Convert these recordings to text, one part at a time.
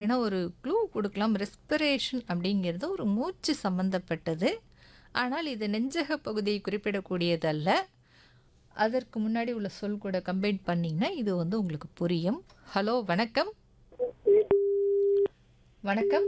ஏன்னா ஒரு க்ளூ கொடுக்கலாம் ரெஸ்பிரேஷன் அப்படிங்கிறது ஒரு மூச்சு சம்பந்தப்பட்டது ஆனால் இது நெஞ்சக பகுதியை குறிப்பிடக்கூடியதல்ல அதற்கு முன்னாடி உள்ள சொல் கூட கம்பைன் பண்ணிங்கன்னா இது வந்து உங்களுக்கு புரியும் ஹலோ வணக்கம் வணக்கம்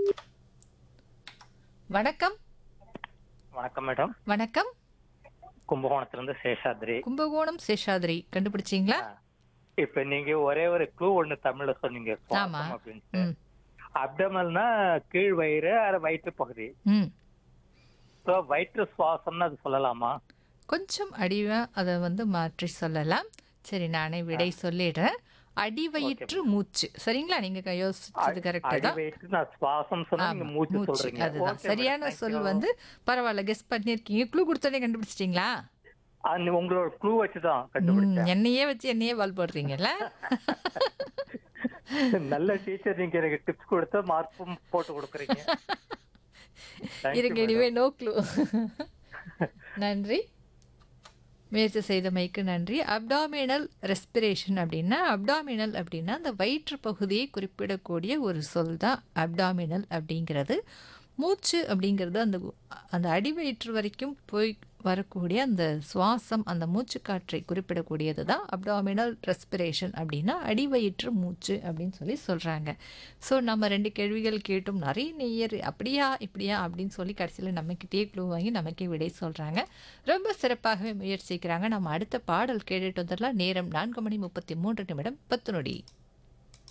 வணக்கம் வணக்கம் மேடம் வணக்கம் கும்பகோணத்துல இருந்து சேஷாத்ரி கும்பகோணம் சேஷாதிரி கண்டுபிடிச்சிங்களா இப்ப நீங்க ஒரே ஒரு க்ளூ ஒண்ணு தமிழ்ல சொன்னீங்க சுவாசம் ஆமா. அப்படின்னு ம் அப்டமல்னா கீழ் வயிறு அது வயிற்று பகுதி ம் ஸோ வயிற்று சுவாசம்னு அது சொல்லலாமா கொஞ்சம் அடிவா அதை வந்து மாற்றி சொல்லலாம் சரி நானே விடை சொல்லிடுறேன் அடிவயிற்று மூச்சு சரிங்களா நீங்க க- யோசிச்சது கரெக்டா அடி தான் வயிற்று நான் சுவாசம் சொன்னா நீங்க ஆமா, மூச்சு மூச்சு சொல்றீங்க அதுதான் Okay, சரியான madam, சொல் thank you. வந்து பரவாயில்ல கெஸ் பண்ணிருக்கீங்க க்ளூ கொடுத்தோடனே கண்டுபிடிச்சிட்டீங்களா ஆ, நீ உங்களோட க்ளூ வச்சுதான் ம், கண்டுபிடிச்சேன் என்னையே வச்சு என்னையே பால் போடுறீங்கல்ல நல்ல டீச்சர் நீங்க எனக்கு டிப்ஸ் கொடுத்து மார்க்கும் போட்டு கொடுக்குறீங்க Thank you, இருங்க madam. இனிமே நோ க்ளூ நன்றி முயற்சி செய்தமைக்கு நன்றி அப்டாமினல் ரெஸ்பிரேஷன் அப்படின்னா அப்டாமினல் அப்படின்னா அந்த வயிற்று பகுதியை குறிப்பிடக்கூடிய ஒரு சொல் தான் அப்டாமினல் அப்படிங்கிறது மூச்சு அப்படிங்கிறது அந்த அந்த அடிவயிற்று வரைக்கும் போய் வரக்கூடிய அந்த சுவாசம் அந்த மூச்சு காற்றை குறிப்பிடக்கூடியது தான் அப்டாமினல் ரெஸ்பிரேஷன் அப்படின்னா அடிவயிற்று மூச்சு அப்படின்னு சொல்லி சொல்கிறாங்க ஸோ நம்ம ரெண்டு கேள்விகள் கேட்டும் நிறைய நெய்யர் அப்படியா இப்படியா அப்படின்னு சொல்லி கடைசியில் நம்மக்கிட்டே க்ளூ வாங்கி நமக்கே விடை சொல்கிறாங்க ரொம்ப சிறப்பாகவே முயற்சிக்கிறாங்க நம்ம அடுத்த பாடல் கேட்டுட்டு வந்துடலாம் நேரம் நான்கு மணி முப்பத்தி மூன்று நிமிடம் பத்து நொடி